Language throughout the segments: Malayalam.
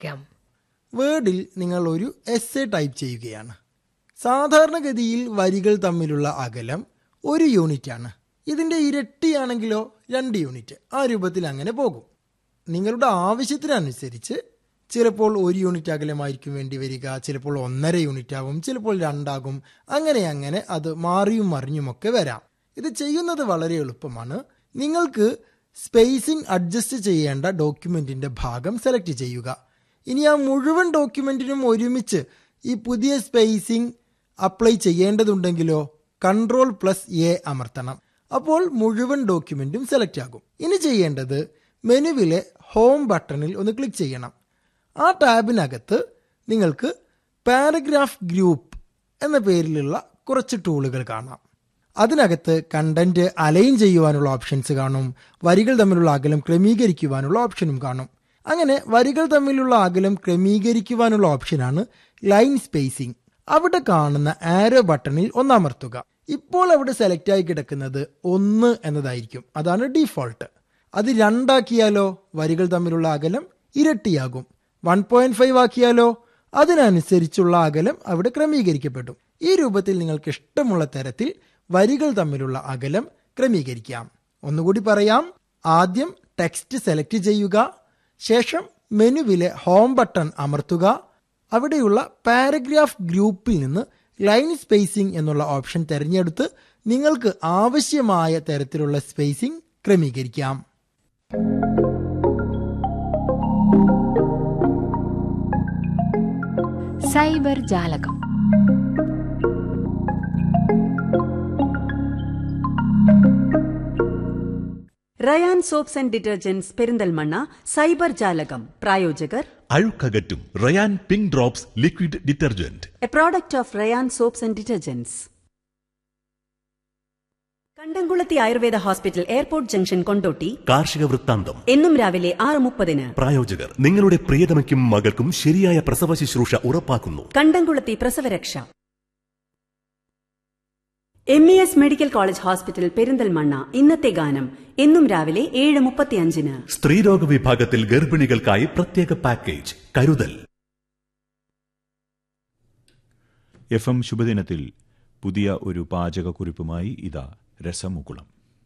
ക്കാം വേർഡിൽ നിങ്ങൾ ഒരു എസ് എ ടൈപ്പ് ചെയ്യുകയാണ് സാധാരണഗതിയിൽ വരികൾ തമ്മിലുള്ള അകലം ഒരു യൂണിറ്റ് ആണ് ഇതിന്റെ ഇരട്ടിയാണെങ്കിലോ രണ്ട് യൂണിറ്റ് ആ രൂപത്തിൽ അങ്ങനെ പോകും നിങ്ങളുടെ ആവശ്യത്തിനനുസരിച്ച് ചിലപ്പോൾ ഒരു യൂണിറ്റ് അകലമായിരിക്കും വേണ്ടി വരിക ചിലപ്പോൾ ഒന്നര യൂണിറ്റ് ആകും ചിലപ്പോൾ രണ്ടാകും അങ്ങനെ അങ്ങനെ അത് മാറിയും മറിഞ്ഞുമൊക്കെ വരാം ഇത് ചെയ്യുന്നത് വളരെ എളുപ്പമാണ് നിങ്ങൾക്ക് സ്പേസിംഗ് അഡ്ജസ്റ്റ് ചെയ്യേണ്ട ഡോക്യുമെന്റിന്റെ ഭാഗം സെലക്ട് ചെയ്യുക ഇനി ആ മുഴുവൻ ഡോക്യുമെന്റിനും ഒരുമിച്ച് ഈ പുതിയ സ്പേസിംഗ് അപ്ലൈ ചെയ്യേണ്ടതുണ്ടെങ്കിലോ കൺട്രോൾ പ്ലസ് എ അമർത്തണം അപ്പോൾ മുഴുവൻ ഡോക്യുമെന്റും സെലക്ട് ആകും ഇനി ചെയ്യേണ്ടത് മെനുവിലെ ഹോം ബട്ടണിൽ ഒന്ന് ക്ലിക്ക് ചെയ്യണം ആ ടാബിനകത്ത് നിങ്ങൾക്ക് പാരഗ്രാഫ് ഗ്രൂപ്പ് എന്ന പേരിലുള്ള കുറച്ച് ടൂളുകൾ കാണാം അതിനകത്ത് കണ്ടന്റ് അലൈൻ ചെയ്യുവാനുള്ള ഓപ്ഷൻസ് കാണും വരികൾ തമ്മിലുള്ള അകലം ക്രമീകരിക്കുവാനുള്ള ഓപ്ഷനും കാണും അങ്ങനെ വരികൾ തമ്മിലുള്ള അകലം ക്രമീകരിക്കുവാനുള്ള ഓപ്ഷനാണ് ലൈൻ സ്പേസിംഗ് അവിടെ കാണുന്ന ആരോ ബട്ടണിൽ ഒന്നമർത്തുക ഇപ്പോൾ അവിടെ സെലക്ട് ആയി കിടക്കുന്നത് ഒന്ന് എന്നതായിരിക്കും അതാണ് ഡീഫോൾട്ട് അത് രണ്ടാക്കിയാലോ വരികൾ തമ്മിലുള്ള അകലം ഇരട്ടിയാകും വൺ പോയിന്റ് ഫൈവ് ആക്കിയാലോ അതിനനുസരിച്ചുള്ള അകലം അവിടെ ക്രമീകരിക്കപ്പെടും ഈ രൂപത്തിൽ നിങ്ങൾക്ക് ഇഷ്ടമുള്ള തരത്തിൽ വരികൾ തമ്മിലുള്ള അകലം ക്രമീകരിക്കാം ഒന്നുകൂടി പറയാം ആദ്യം ടെക്സ്റ്റ് സെലക്ട് ചെയ്യുക ശേഷം മെനുവിലെ ഹോം ബട്ടൺ അമർത്തുക അവിടെയുള്ള പാരഗ്രാഫ് ഗ്രൂപ്പിൽ നിന്ന് ലൈൻ സ്പേസിംഗ് എന്നുള്ള ഓപ്ഷൻ തിരഞ്ഞെടുത്ത് നിങ്ങൾക്ക് ആവശ്യമായ തരത്തിലുള്ള സ്പേസിംഗ് ക്രമീകരിക്കാം സൈബർ ജാലകം Rayan soaps and detergents Perinthalmanna cyber ജാലകം പ്രായോജകർ അഴുക്കകറ്റും Rayan pink drops liquid detergent a product of Rayan soaps and detergents Kandamkulathy Ayurveda hospital airport junction Kondotty കാർഷിക വൃത്താന്തം എന്നും രാവിലെ ആറ് മുപ്പതിന് പ്രായോജകർ നിങ്ങളുടെ പ്രിയതമയ്ക്കും മകൾക്കും ശരിയായ പ്രസവ ശുശ്രൂഷ ഉറപ്പാക്കുന്നു കണ്ടംകുളത്തി പ്രസവരക്ഷ M E S medical college hospital Perinthalmanna ഇന്നത്തെ ഗാനം എന്നും രാവിലെ ഏഴ് മുപ്പത്തിയഞ്ചിന് സ്ത്രീരോഗ വിഭാഗത്തിൽ ഗർഭിണികൾക്കായി പ്രത്യേക പാക്കേജ് കരുതൽ എഫ് എം ശുഭദിനത്തിൽ പുതിയ ഒരു പാചകക്കുറിപ്പുമായി ഇതാ രസമുകുളം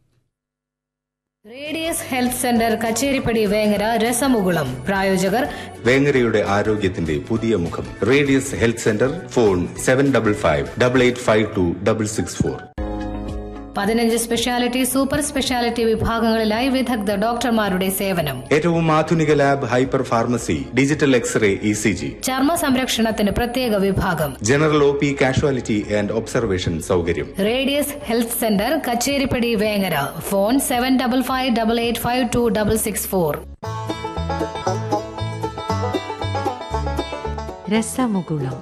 Radius health centre Kacheripadi Vengara രസമുകുളം പ്രായോജകർ വേങ്ങരയുടെ ആരോഗ്യത്തിന്റെ പുതിയ മുഖം Radius health centre phone seven double five double eight five two double six four പതിനഞ്ച് സ്പെഷ്യാലിറ്റി സൂപ്പർ സ്പെഷ്യാലിറ്റി വിഭാഗങ്ങളിലായി വിദഗ്ധ ഡോക്ടർമാരുടെ സേവനം ഏറ്റവും ആധുനിക lab hyper pharmacy digital X-ray E C G ചർമ്മ സംരക്ഷണത്തിന് പ്രത്യേക വിഭാഗം general O P casualty and observation സൗകര്യം Radius health centre Kacheripadi Vengara phone seven double five double eight five two double six four രസമുകുളം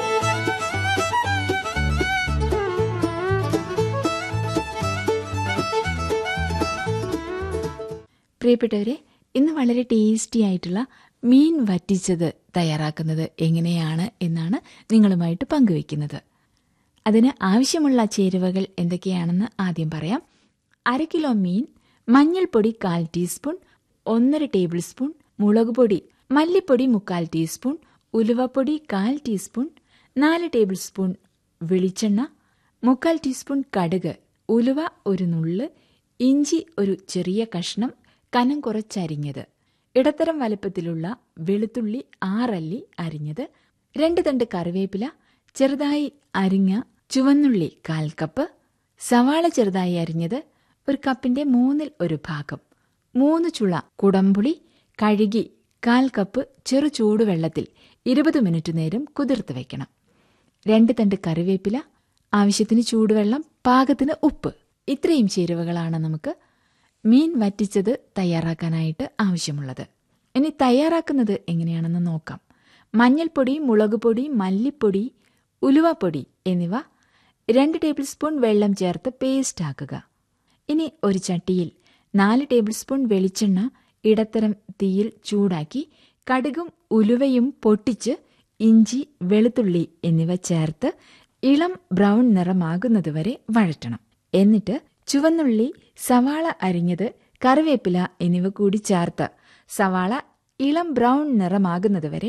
പ്രിയപ്പെട്ടവരെ ഇന്ന് വളരെ ടേസ്റ്റി ആയിട്ടുള്ള മീൻ വറ്റിച്ചത് തയ്യാറാക്കുന്നത് എങ്ങനെയാണ് എന്നാണ് നിങ്ങളുമായിട്ട് പങ്കുവെക്കുന്നത് അതിന് ആവശ്യമുള്ള ചേരുവകൾ എന്തൊക്കെയാണെന്ന് ആദ്യം പറയാം അര കിലോ മീൻ മഞ്ഞൾപ്പൊടി കാൽ ടീസ്പൂൺ ഒന്നര ടേബിൾ സ്പൂൺ മുളക് പൊടി മല്ലിപ്പൊടി മുക്കാൽ ടീസ്പൂൺ ഉലുവപ്പൊടി കാൽ ടീസ്പൂൺ നാല് ടേബിൾ സ്പൂൺ വെളിച്ചെണ്ണ മുക്കാൽ ടീസ്പൂൺ കടുക് ഉലുവ ഒരു നുള്ള് ഇഞ്ചി ഒരു ചെറിയ കഷ്ണം കനം കുറച്ചരിഞ്ഞത് ഇടത്തരം വലുപ്പത്തിലുള്ള വെളുത്തുള്ളി ആറല്ലി അരിഞ്ഞത് രണ്ട് തണ്ട് കറിവേപ്പില ചെറുതായി അരിഞ്ഞ ചുവന്നുള്ളി കാൽ കപ്പ് സവാള ചെറുതായി അരിഞ്ഞത് ഒരു കപ്പിന്റെ മൂന്നിൽ ഒരു ഭാഗം മൂന്ന് ചുള കുടംപുളി കഴുകി കാൽ കപ്പ് ചെറു ചൂടുവെള്ളത്തിൽ ഇരുപത് മിനിറ്റ് നേരം കുതിർത്ത് വെക്കണം രണ്ട് തണ്ട് കറിവേപ്പില ആവശ്യത്തിന് ചൂടുവെള്ളം പാകത്തിന് ഉപ്പ് ഇത്രയും ചേരുവകളാണ് നമുക്ക് മീൻ വറ്റിച്ചത് തയ്യാറാക്കാനായിട്ട് ആവശ്യമുള്ളത് ഇനി തയ്യാറാക്കുന്നത് എങ്ങനെയാണെന്ന് നോക്കാം മഞ്ഞൾപ്പൊടി മുളക് പൊടി മല്ലിപ്പൊടി ഉലുവപ്പൊടി എന്നിവ രണ്ട് ടേബിൾ സ്പൂൺ വെള്ളം ചേർത്ത് പേസ്റ്റ് ആക്കുക ഇനി ഒരു ചട്ടിയിൽ നാല് ടേബിൾ സ്പൂൺ വെളിച്ചെണ്ണ ഇടത്തരം തീയിൽ ചൂടാക്കി കടുകും ഉലുവയും പൊട്ടിച്ച് ഇഞ്ചി വെളുത്തുള്ളി എന്നിവ ചേർത്ത് ഇളം ബ്രൗൺ നിറമാകുന്നതുവരെ വഴറ്റണം എന്നിട്ട് ചുവന്നുള്ളി സവാള അരിഞ്ഞത് കറിവേപ്പില എന്നിവ കൂടി ചേർത്ത് സവാള ഇളം ബ്രൗൺ നിറമാകുന്നതുവരെ